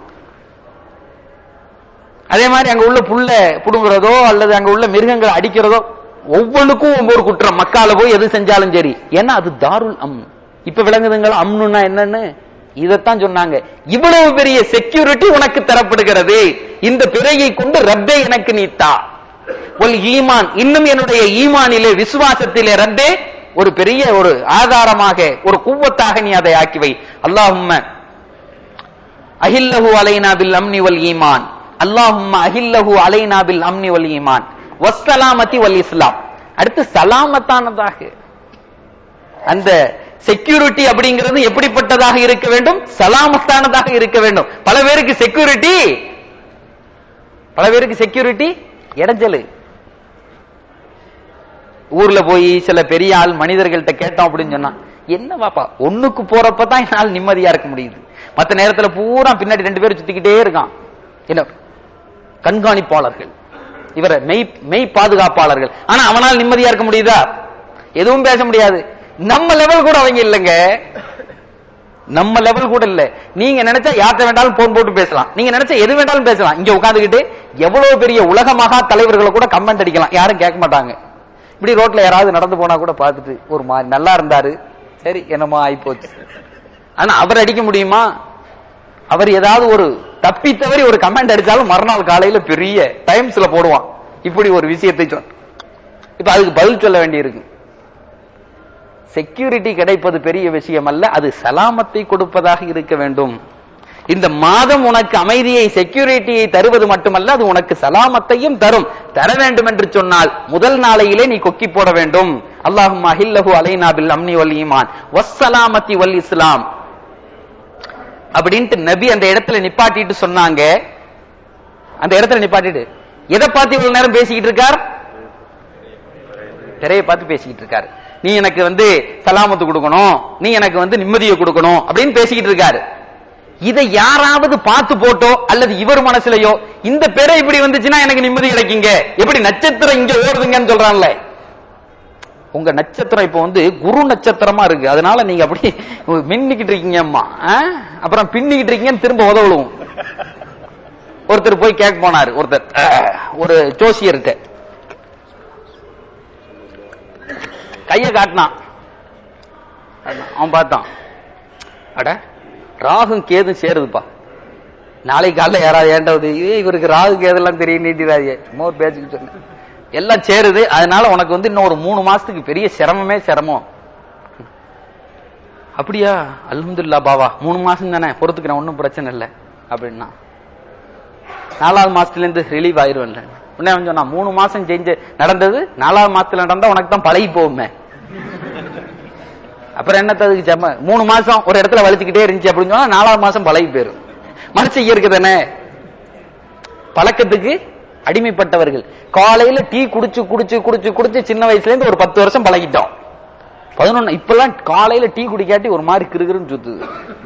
அதே மாதிரி அங்க உள்ள புல்ல புடுங்குறதோ அல்லது அங்க உள்ள மிருகங்களை அடிக்கிறதோ ஒவ்வொன்றுக்கும் ஒவ்வொரு குற்றம் மக்கால போய் எது செஞ்சாலும் சரி ஏன்னா அது தாருல் அம் இப்ப விளங்குதுங்களா அம்னுன்னா என்னன்னு இதைத்தான் சொன்னாங்க இவ்வளவு பெரிய செக்யூரிட்டி உனக்கு தரப்படுகிறது இந்த பிறையை கொண்டு ரப்பே எனக்கு நீத்தா ஒல் ஈமான் இன்னும் என்னுடைய ஈமானிலே விசுவாசத்திலே ரப்பே ஒரு பெரிய ஒரு ஆதாரமாக ஒரு குவத்தாக நீ அதை ஆக்கி வை அல்லாஹும்ம அஹில்லஹு அலைனா பில் அம்னி வல் ஈமான் அல்லாஹும்ம அஹில்லஹு அலைனா பில் அம்னி வல் ஈமான் வஸ்ஸலாமத்தி வல் இஸ்லாம் அடுத்து சலாமத்தானதாக அந்த செக்யூரிட்டி அப்படிங்கிறது எப்படிப்பட்டதாக இருக்க வேண்டும் சலாமத்தானதாக இருக்க வேண்டும் பல பேருக்கு செக்யூரிட்டி பல பேருக்கு செக்யூரிட்டி இடைஞ்சலு ஊர்ல போய் சில பெரிய ஆள் மனிதர்கள்ட்ட கேட்டோம் அப்படின்னு சொன்னா என்ன பாப்பா ஒண்ணுக்கு போறப்பதான் என்னால் நிம்மதியா இருக்க முடியுது மத்த நேரத்துல பூரா பின்னாடி ரெண்டு பேரும் சுத்திக்கிட்டே இருக்கான் என்ன கண்காணிப்பாளர்கள் இவர மெய் மெய் பாதுகாப்பாளர்கள் ஆனா அவனால் நிம்மதியா இருக்க முடியுதா எதுவும் பேச முடியாது நம்ம லெவல் கூட அவங்க இல்லைங்க நம்ம லெவல் கூட இல்ல நீங்க நினைச்சா யார்கிட்ட வேண்டாலும் போன் போட்டு பேசலாம் நீங்க நினைச்சா எது வேண்டாலும் பேசலாம் இங்க உட்காந்துக்கிட்டு எவ்வளவு பெரிய உலக மகா தலைவர்களை கூட கமெண்ட் அடிக்கலாம் யாரும் கேட்க மாட்டாங்க இப்படி ரோட்ல யாராவது நடந்து போனா கூட பார்த்துட்டு ஒரு மாதிரி நல்லா இருந்தாரு சரி என்னமோ ஆயிப்போச்சு ஆனா அவர் அடிக்க முடியுமா அவர் ஏதாவது ஒரு தப்பி தவறி ஒரு கமெண்ட் அடிச்சாலும் மறுநாள் காலையில பெரிய டைம்ஸ்ல போடுவான் இப்படி ஒரு விஷயத்தை சொன்ன இப்ப அதுக்கு பதில் சொல்ல வேண்டியிருக்கு செக்யூரிட்டி கிடைப்பது பெரிய விஷயம் அல்ல அது சலாமத்தை கொடுப்பதாக இருக்க வேண்டும் இந்த மாதம் உனக்கு அமைதியை செக்யூரிட்டியை தருவது மட்டுமல்ல அது உனக்கு சலாமத்தையும் தரும் தர வேண்டும் என்று சொன்னால் முதல் நாளையிலே நீ கொக்கி போட வேண்டும் அல்லாஹும் அஹில்லஹு அலைனா பில் அம்னி வல் ஈமான் வஸ்ஸலாமத்தி வல் இஸ்லாம் அப்படின்ட்டு நபி அந்த இடத்துல நிப்பாட்டிட்டு சொன்னாங்க அந்த இடத்துல நிப்பாட்டிட்டு எதை பார்த்து இவ்வளவு நேரம் பேசிக்கிட்டு இருக்கார் திரையை பார்த்து பேசிக்கிட்டு இருக்காரு நீ எனக்கு வந்து சலாமத்து கொடுக்கணும் நீ எனக்கு வந்து நிம்மதியை கொடுக்கணும் அப்படின்னு பேசிக்கிட்டு இருக்காரு இதை யாராவது பார்த்து போட்டோ அல்லது இவர் மனசுலயோ இந்த பேரை இப்படி வந்துச்சுன்னா எனக்கு நிம்மதி கிடைக்குங்க எப்படி நட்சத்திரம் இங்க ஓடுதுங்கன்னு சொல்றான்ல உங்க நட்சத்திரம் இப்ப வந்து குரு நட்சத்திரமா இருக்கு அதனால நீங்க அப்படி மின்னிக்கிட்டு இருக்கீங்க அம்மா ஆ? அப்புறம் பின்னிக்கிட்டு இருக்கீங்கன்னு திரும்ப உதவும் ஒருத்தர் போய் கேட்க போனாரு ஒருத்தர் அஹ், ஒரு ஜோசியர்கிட்ட கைய காட்டினான் அவன் பார்த்தான் அட ராகும் கேதும் சேருதுப்பா நாளைக்கு காலைல யாராவது ஏண்டாவது ஏ இவருக்கு ராகு கேதெல்லாம் தெரியும் நீட்டிடாதே சும்மா ஒரு பேச்சுக்கு சொன்னேன் எல்லாம் சேருது அதனால உனக்கு வந்து இன்னும் ஒரு மூணு மாசத்துக்கு பெரிய சிரமமே சிரமம் அப்படியா அல்ஹம்துலில்லாஹ் பாவா மூணு மாசம் தானே பொறுத்துக்கிறேன் ஒன்றும் பிரச்சனை இல்லை அப்படின்னா நாலாவது மாசத்துல இருந்து ரிலீவ் ஆயிருவேன் உடனே அவன் சொன்னான் மூணு மாசம் செஞ்சு நடந்தது நாலாவது மாசத்துல நடந்தா உனக்கு தான் பழகி போகுமே அப்புறம் என்னத்ததுக்கு செம்ம மூணு மாசம் ஒரு இடத்துல வலிச்சுக்கிட்டே இருந்துச்சு அப்படின்னு சொன்னா நாலாவது மாசம் பழகி போயிரும் மனுஷன் இருக்கு தானே பழக்கத்துக்கு அடிமைப்பட்டவர்கள் காலையில டீ குடிச்சு குடிச்சு குடிச்சு குடிச்சு சின்ன வயசுல இருந்து ஒரு பத்து வருஷம் பழகிட்டோம் பதினொன்னு இப்பெல்லாம் காலையில டீ குடிக்காட்டி ஒரு மாதிரி கிருகிருன்னு சுத்துது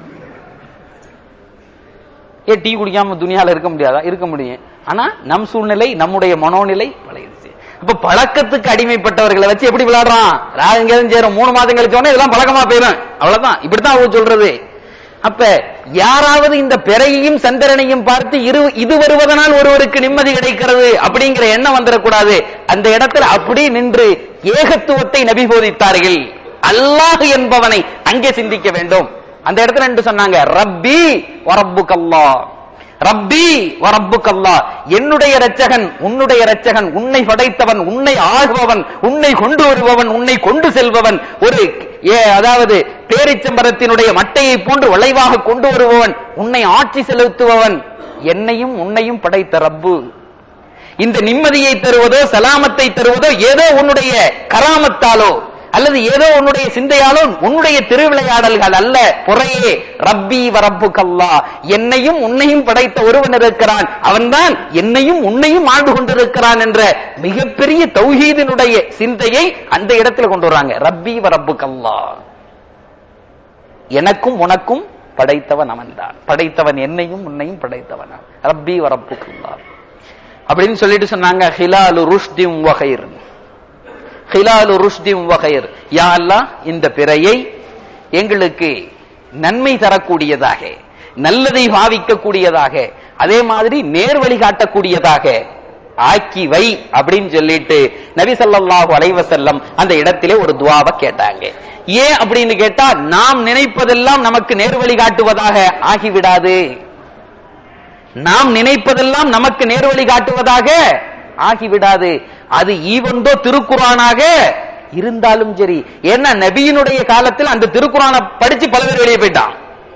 ஏன் டீ குடிக்காம துணியால இருக்க முடியாதா இருக்க முடியும் ஆனா நம் சூழ்நிலை நம்முடைய மனோநிலை பழகிடுச்சு அப்ப பழக்கத்துக்கு அடிமைப்பட்டவர்களை வச்சு எப்படி விளையாடுறான் ராகங்கேதும் சேரும் மூணு மாதம் கழிச்ச உடனே இதெல்லாம் பழக்கமா போயிடும் அவ்வளவுதான் இப்படித்தான் அவங்க சொல்றது அப்ப யாராவது இந்த பிறையையும் சந்திரனையும் பார்த்து இரு இது வருவதனால் ஒருவருக்கு நிம்மதி கிடைக்கிறது அப்படிங்கிற எண்ணம் வந்துடக்கூடாது அந்த இடத்துல அப்படி நின்று ஏகத்துவத்தை நபி போதித்தார்கள் அல்லாஹ் என்பவனை அங்கே சிந்திக்க வேண்டும் அந்த இடத்துல என்று சொன்னாங்க ரப்பி வரப்புக்கல்லா ரப்பி வரப்புக்கல்லா என்னுடைய இரட்சகன் உன்னுடைய இரட்சகன் உன்னை படைத்தவன் உன்னை ஆள்பவன் உன்னை கொண்டு வருபவன் உன்னை கொண்டு செல்பவன் ஒரு ஏ அதாவது பேரிச்சம்பரத்தினுடைய மட்டையை போன்று வளைவாக கொண்டு வருபவன் உன்னை ஆட்சி செலுத்துபவன் என்னையும் உன்னையும் படைத்த ரப்பு இந்த நிம்மதியை தருவதோ சலாமத்தை தருவதோ ஏதோ உன்னுடைய கராமத்தாலோ அல்லது ஏதோ உன்னுடைய சிந்தையாலோ உன்னுடைய திருவிளையாடல்கள் அல்ல புறையே ரப்பி வரப்பு கல்லா என்னையும் உன்னையும் படைத்த ஒருவன் இருக்கிறான் அவன்தான் என்னையும் உன்னையும் ஆண்டு கொண்டிருக்கிறான் என்ற மிகப்பெரிய தௌஹீதினுடைய சிந்தையை அந்த இடத்துல கொண்டு வர்றாங்க ரப்பி வரப்பு கல்லா எனக்கும் உனக்கும் படைத்தவன் அவன்தான் படைத்தவன் என்னையும் உன்னையும் படைத்தவன் அவன். ரப்பி வரப்பு கல்லா அப்படின்னு சொல்லிட்டு சொன்னாங்க ஹிலாலு ருஷ்திம் வகைர் ஹிலாலு ருஷ்திம் வகைர் யா அல்லாஹ் இந்த பிறையை எங்களுக்கு நன்மை தரக்கூடியதாக நல்லதை பாவிக்கக்கூடியதாக அதே மாதிரி நேர்வழி காட்டக்கூடியதாக ஆக்கி வை அப்படின்னு சொல்லிட்டு நபி ஸல்லல்லாஹு அலைஹி வஸல்லம் அந்த இடத்திலே ஒரு துவாவை கேட்டாங்க ஏன் அப்படின்னு கேட்டா நாம் நினைப்பதெல்லாம் நமக்கு நேர்வழி காட்டுவதாக ஆகிவிடாது நாம் நினைப்பதெல்லாம் நமக்கு நேர்வழி காட்டுவதாக ஆகிவிடாது அது ஈவந்தோ திருக்குறானாக இருந்தாலும் சரி ஏன்னா நபியினுடைய காலத்தில் அந்த திருக்குறானை படிச்சு பல பேர் வெளியே போயிட்டான்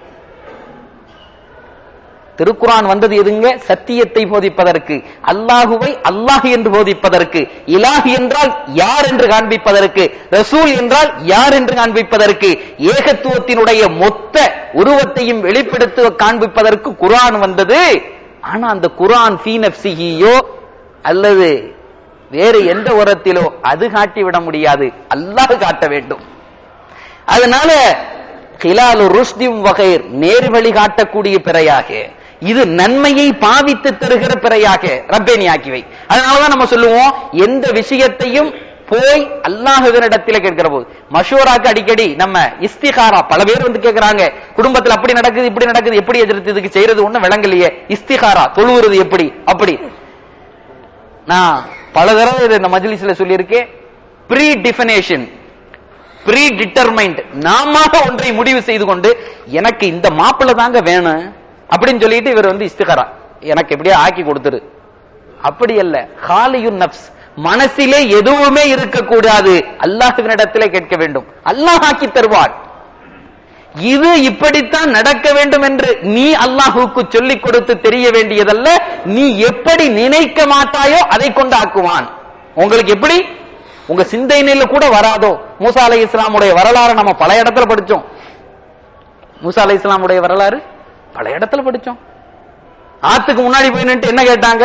திருக்குரான் வந்தது எதுங்க சத்தியத்தை போதிப்பதற்கு அல்லாஹுவை அல்லாஹ் என்று போதிப்பதற்கு இலாஹி என்றால் யார் என்று காண்பிப்பதற்கு ரசூல் என்றால் யார் என்று காண்பிப்பதற்கு ஏகத்துவத்தினுடைய மொத்த உருவத்தையும் வெளிப்படுத்த காண்பிப்பதற்கு குரான் வந்தது ஆனா அந்த குரான் ஃபீனப்சிஹியோ அல்லது வேறு எந்த உரத்திலோ அது காட்டிவிட முடியாது அல்லாஹ் காட்ட வேண்டும் அதனால கிலாலு ருஷ்திம் வகைர் நேர்வழி காட்டக்கூடிய பிறையாக இது நன்மையை பாவித்து தருகிற பிறையாக ரப்பேனி ஆக்கிவை அதனாலதான் நம்ம சொல்லுவோம் எந்த விஷயத்தையும் போய் அல்லாஹுவினிடத்தில் கேட்கிற போது மஷூராக்கு அடிக்கடி நம்ம இஸ்திகாரா பல பேர் வந்து கேட்கிறாங்க குடும்பத்தில் அப்படி நடக்குது இப்படி நடக்குது எப்படி எதிர்த்து இதுக்கு செய்யறது ஒண்ணு விளங்கலையே இஸ்திகாரா தொழுவுறது எப்படி அப்படி நான் பல தடவை இதை இந்த மஜ்லிஸ்ல சொல்லியிருக்கேன் ப்ரீ டிஃபனேஷன் ப்ரீ டிட்டர்மைண்ட் நாம ஒன்றை முடிவு செய்து கொண்டு எனக்கு இந்த மாப்பிள்ள தாங்க வேணும் அப்படின்னு சொல்லிட்டு இவர் வந்து இஸ்திகாரா எனக்கு எப்படியே ஆக்கி கொடுத்துரு அப்படி அல்ல ஹாலியுன் நப்ஸ் மனசிலே எதுவுமே இருக்கக்கூடாது அல்லாஹுவினிடத்திலே கேட்க வேண்டும் அல்லாஹ் ஆக்கி தருவார் இது இப்படித்தான் நடக்க வேண்டும் என்று நீ அல்லாஹுக்கு சொல்லிக் கொடுத்து தெரிய வேண்டியதல்ல நீ எப்படி நினைக்க மாட்டாயோ அதை கொண்டு ஆக்குவான் உங்களுக்கு எப்படி உங்க சிந்தனையில கூட வராதோ மூசா அலை இஸ்லாமுடைய வரலாறு நம்ம பல இடத்துல படிச்சோம் மூசா அலை இஸ்லாமுடைய வரலாறு பல இடத்துல படிச்சோம் ஆத்துக்கு முன்னாடி போய் நின்று என்ன கேட்டாங்க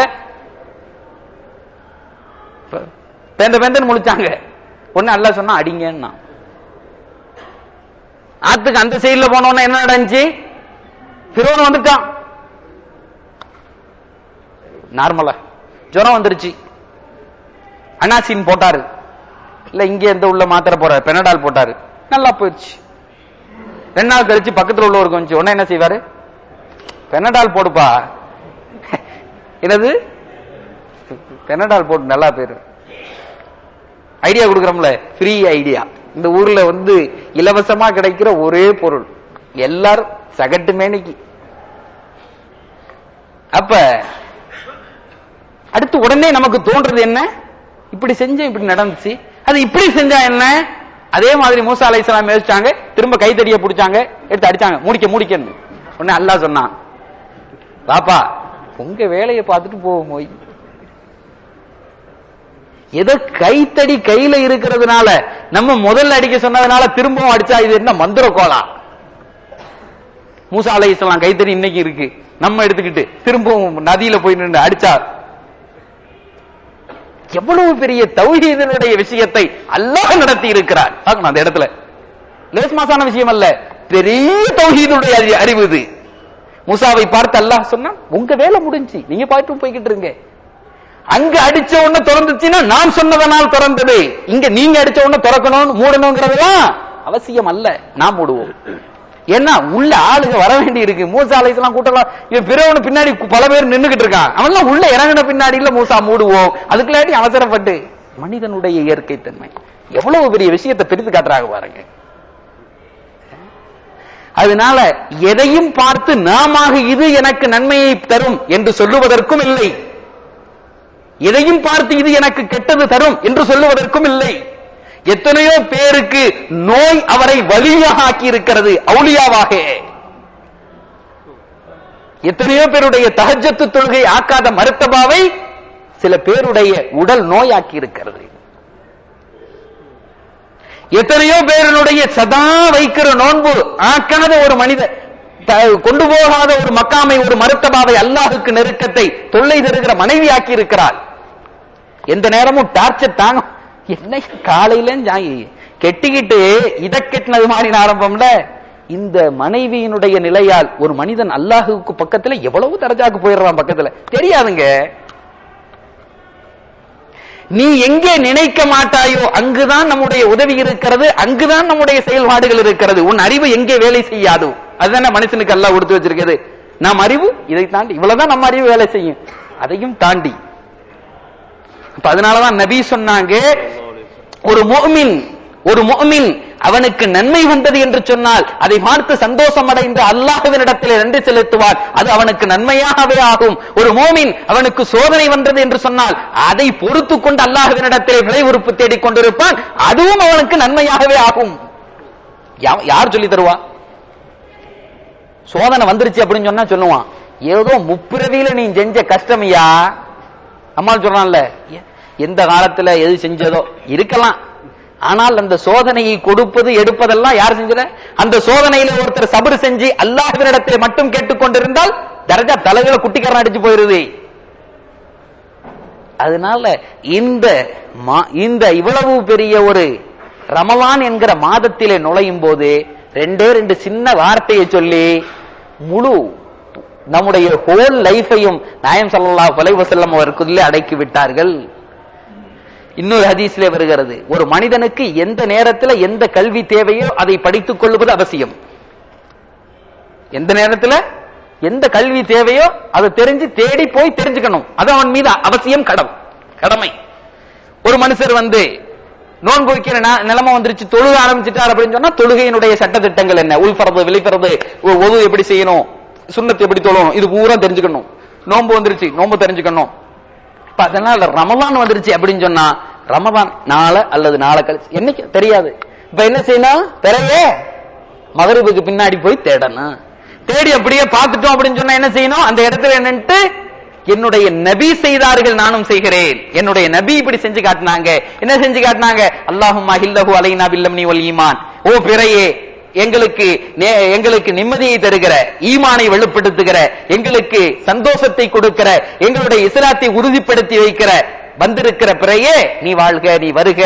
பேந்த பேந்தன் முழிச்சாங்க ஒன்னு அல்ல சொன்னா அடிங்கன்னா ஆத்துக்கு அந்த சைடுல போனோம்னா என்ன நடந்துச்சு பிரோன் வந்துட்டான் நார்மலா ஜுரம் வந்துருச்சு அனாசின் போட்டாரு இல்ல இங்க எந்த உள்ள மாத்திரை போறாரு பெனடால் போட்டாரு நல்லா போயிடுச்சு ரெண்டு நாள் கழிச்சு பக்கத்துல உள்ளவருக்கு வந்துச்சு உடனே என்ன செய்வாரு பெனடால் போடுப்பா என்னது பெனடால் போட்டு நல்லா போயிரு ஐடியா கொடுக்குறோம்ல ஃப்ரீ ஐடியா இந்த ஊர்ல வந்து இலவசமா கிடைக்கிற ஒரே பொருள் எல்லாரும் சகட்டு மேனிக்கு அப்ப அடுத்து உடனே நமக்கு தோன்றது என்ன இப்படி செஞ்ச இப்படி நடந்துச்சு அது இப்படி செஞ்சா என்ன அதே மாதிரி மூசா அலை இஸ்லாம் யோசிச்சாங்க திரும்ப கைத்தடிய பிடிச்சாங்க எடுத்து அடிச்சாங்க முடிக்க முடிக்கன்னு உடனே அல்லாஹ் சொன்னான் பாப்பா உங்க வேலையை பார்த்துட்டு போவோம் போய் ஏதோ கைத்தடி கையில இருக்கிறதுனால நம்ம முதல்ல அடிக்க சொன்னதுனால திரும்பவும் அடிச்சா இது என்ன மந்திர கோலா மூசா அலை இஸ்லாம் கைத்தடி இன்னைக்கு இருக்கு நம்ம எடுத்துக்கிட்டு திரும்பவும் நதியில போய் நின்று அடிச்சா எவ்வளவு பெரிய தௌஹீதனுடைய விஷயத்தை அல்லாஹ் நடத்தி இருக்கிறார் பார்க்கணும் அந்த இடத்துல லேஸ் மாசான விஷயம் அல்ல பெரிய தௌஹீதுடைய அறி- அறிவு இது மூசாவை பார்த்து அல்லாஹ் சொன்னா உங்க வேலை முடிஞ்சு நீங்க பாட்டு போய்கிட்டு இருங்க அங்க அடிச்ச உடனே திறந்துச்சுன்னா நான் சொன்னதனால் திறந்தது இங்க நீங்க அடிச்ச உடனே திறக்கணும் மூடணுங்கிறதெல்லாம் அவசியம் அல்ல நாம் மூடுவோம் ஏன்னா உள்ள ஆளுங்க வர வேண்டி இருக்கு மூசா அலைசெல்லாம் கூட்டலாம் இவன் பிறவனு பின்னாடி பல பேர் நின்னுகிட்டு இருக்கான் அவன்லாம் உள்ள இறங்கின பின்னாடி இல்ல மூசா மூடுவோம் அதுக்குள்ளாடி அவசரப்பட்டு மனிதனுடைய இயற்கை தன்மை எவ்வளவு பெரிய விஷயத்தை பிரித்து காட்டுறாங்க பாருங்க அதனால எதையும் பார்த்து நாம இது எனக்கு நன்மையை தரும் என்று சொல்லுவதற்கும் இல்லை எதையும் பார்த்து இது எனக்கு கெட்டது தரும் என்று சொல்லுவதற்கும் இல்லை எத்தனையோ பேருக்கு நோய் அவரை வலியாக ஆக்கி இருக்கிறது அவுளியாவாக எத்தனையோ பேருடைய தஹஜத்து தொழுகை ஆக்காத மருத்தபாவை சில பேருடைய உடல் நோயாக்கி இருக்கிறது எத்தனையோ பேருடைய சதா வைக்கிற நோன்பு ஆக்காத ஒரு மனிதர் த- கொண்டு போகாத ஒரு மக்காமை ஒரு மருத்தபாவை அல்லாஹுக்கு நெருக்கத்தை தொல்லை தருகிற மனைவி ஆக்கி இருக்கிறார் எந்த நேரமும் டார்ச்சர் தாங்க என்ன காலையில ஜாயி கெட்டிக்கிட்டு இத கெட்டினது மாதிரி ஆரம்பம்ல இந்த மனைவியினுடைய நிலையால் ஒரு மனிதன் அல்லாஹுக்கு பக்கத்துல எவ்வளவு தரஜாக்கு போயிடுறான் பக்கத்துல தெரியாதுங்க நீ எங்கே நினைக்க மாட்டாயோ அங்குதான் நம்முடைய உதவி இருக்கிறது அங்குதான் நம்முடைய செயல்பாடுகள் இருக்கிறது உன் அறிவு எங்கே வேலை செய்யாது அதுதானே மனுஷனுக்கு எல்லாம் கொடுத்து வச்சிருக்கிறது நாம் அறிவு இதை தாண்டி இவ்வளவுதான் நம்ம அறிவு வேலை செய்யும் அதையும் தாண்டி அப்ப அதனாலதான் நபி சொன்னாங்க ஒரு முஃமின் ஒரு முஃமின் அவனுக்கு நன்மை வந்தது என்று சொன்னால் அதை பார்த்து சந்தோஷம் அடைந்து அல்லாஹ்வினிடத்தில் நன்றி செலுத்துவான் அது அவனுக்கு நன்மையாகவே ஆகும் ஒரு மோமின் அவனுக்கு சோதனை வந்தது என்று சொன்னால் அதை பொறுத்து கொண்டு அல்லாஹ்வினிடத்தில் விளை உறுப்பு தேடிக் கொண்டிருப்பான் அதுவும் அவனுக்கு நன்மையாகவே ஆகும் யா- யார் சொல்லி தருவா சோதனை வந்துருச்சு அப்படின்னு சொன்னா சொல்லுவான் ஏதோ முப்பிறவியில நீ செஞ்ச கஷ்டமையா அம்மாள் சொல்றான்ல எ- எந்த காலத்துல எது செஞ்சதோ இருக்கலாம் ஆனால் அந்த சோதனையை கொடுப்பது எடுப்பதெல்லாம் யார் செஞ்சல அந்த சோதனையில ஒருத்தர் சபறு செஞ்சு அல்லாஹ்வினிடத்தில் மட்டும் கேட்டுக்கொண்டிருந்தால் தரஜா தலைகளை குட்டிக்காரன் அடிச்சு போயிருது அதனால இந்த மா- இந்த இவ்வளவு பெரிய ஒரு ரமலான் என்கிற மாதத்திலே நுழையும் போது ரெண்டே ரெண்டு சின்ன வார்த்தையை சொல்லி முழு நம்முடைய ஹோல் லைஃபையும் நாயம் ஸல்லல்லாஹு அலைஹி வஸல்லம் அவருக்குள்ளே அடக்கி விட்டார்கள் இன்னொரு ஹதீஸ்ல வருகிறது ஒரு மனிதனுக்கு எந்த நேரத்துல எந்த கல்வி தேவையோ அதை படித்துக் கொள்வது அவசியம் எந்த நேரத்துல எந்த கல்வி தேவையோ அதை தெரிஞ்சு தேடி போய் தெரிஞ்சுக்கணும் அது அவன் மீது அவசியம் கடம் கடமை ஒரு மனுஷர் வந்து நோன்பு வைக்கிற நா- நிலைமை வந்துருச்சு தொழுக ஆரம்பிச்சிட்டார் அப்படின்னு சொன்னா தொழுகையினுடைய சட்டதிட்டங்கள் என்ன உள்பறது வெளிப்பறது ஒ- ஒது எப்படி செய்யணும் சுண்ணத்து எப்படி தொழணும் இது பூரா தெரிஞ்சுக்கணும் நோன்பு வந்துருச்சு நோன்பு தெரிஞ்சுக்கணும் இப்ப அதனால ரமலான் வந்துருச்சு அப்படின்னு சொன்னா ரமலான் நாளை அல்லது நாளை கழிச்சு என்னைக்கு தெரியாது இப்ப என்ன செய்யணும் பிறகு மகரிபுக்கு பின்னாடி போய் தேடணும் தேடி அப்படியே பார்த்துட்டோம் அப்படின்னு சொன்னா என்ன செய்யணும் அந்த இடத்துல என்னன்ட்டு என்னுடைய நபி செய்தார்கள் நானும் செய்கிறேன் என்னுடைய நபி இப்படி செஞ்சு காட்டினாங்க என்ன செஞ்சு காட்டினாங்க அல்லாஹும்மா ஹில்லஹு அலைனா பில்லம்னி வல் ஈமான் ஓ பிறையே எங்களுக்கு நே- எங்களுக்கு நிம்மதியை தருகிற ஈமானை வெளிப்படுத்துகிற எங்களுக்கு சந்தோஷத்தை கொடுக்கிற எங்களுடைய இஸ்லாத்தை உறுதிப்படுத்தி வைக்கிற வந்திருக்கிற பிறையே நீ வாழ்க நீ வருக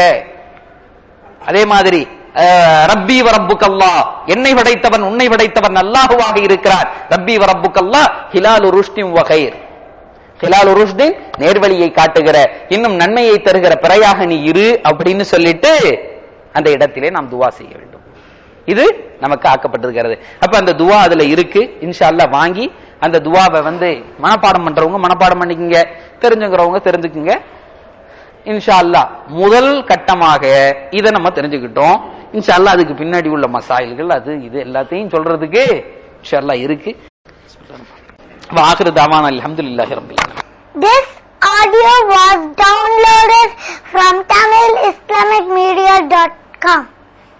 அதே மாதிரி அஹ், ரப்பி வரப்புக்கல்லா என்னை படைத்தவன் உன்னை படைத்தவன் அல்லாஹுவாக இருக்கிறார் ரப்பி வரப்புக்கல்லா ஹிலாலு ருஷ்டிம் வகைர் ஹிலாலு ருஷ்டின் நேர்வழியை காட்டுகிற இன்னும் நன்மையை தருகிற பிறையாக நீ இரு அப்படின்னு சொல்லிட்டு அந்த இடத்திலே நாம் துவா செய்ய வேண்டும் இது நமக்கு ஆக்கப்பட்டிருக்கிறது அப்ப அந்த துவா அதுல இருக்கு இன்ஷா அல்லாஹ் வாங்கி அந்த துவாவை வந்து மனப்பாடம் பண்றவங்க மனப்பாடம் பண்ணிக்கங்க தெரிஞ்சுக்கிறவங்க தெரிஞ்சுக்குங்க இன்ஷா அல்லாஹ் முதல் கட்டமாக இதை நம்ம தெரிஞ்சுக்கிட்டோம் இன்ஷா அல்லாஹ் அதுக்கு பின்னாடி உள்ள மசாயில்கள் அது இது எல்லாத்தையும் சொல்றதுக்கு இன்ஷா அல்லாஹ் இருக்கு வாஹிரு தாவான் அல்ஹம்துலில்லாஹி ரப்பில் ஆலமீன் This audio was downloaded from TamilIslamicMedia.com.